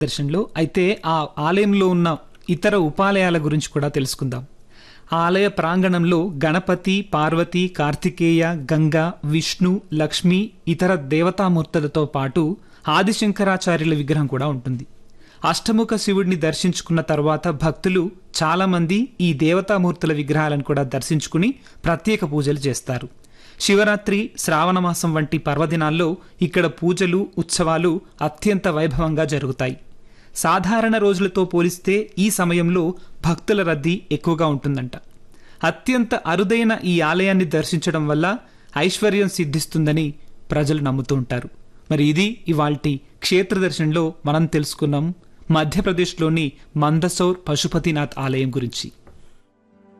దర్శనంలో అయితే ఆ ఆలయంలో ఉన్న ఇతర ఉపాలయాల గురించి కూడా తెలుసుకుందాం ఆ ఆలయ ప్రాంగణంలో గణపతి పార్వతి కార్తికేయ గంగా విష్ణు లక్ష్మి ఇతర దేవతామూర్తులతో పాటు ఆదిశంకరాచార్యుల విగ్రహం కూడా ఉంటుంది అష్టముఖ శివుడిని దర్శించుకున్న తర్వాత భక్తులు చాలామంది ఈ దేవతామూర్తుల విగ్రహాలను కూడా దర్శించుకుని ప్రత్యేక పూజలు చేస్తారు శివరాత్రి శ్రావణ మాసం వంటి పర్వదినాల్లో ఇక్కడ పూజలు ఉత్సవాలు అత్యంత వైభవంగా జరుగుతాయి సాధారణ రోజులతో పోలిస్తే ఈ సమయంలో భక్తుల రద్దీ ఎక్కువగా ఉంటుందంట అత్యంత అరుదైన ఈ ఆలయాన్ని దర్శించడం వల్ల ఐశ్వర్యం సిద్ధిస్తుందని ప్రజలు నమ్ముతూ ఉంటారు మరి ఇది ఇవాల్టి క్షేత్ర దర్శనంలో మనం తెలుసుకున్నాం మధ్యప్రదేశ్లోని మందసౌర్ పశుపతినాథ్ ఆలయం గురించి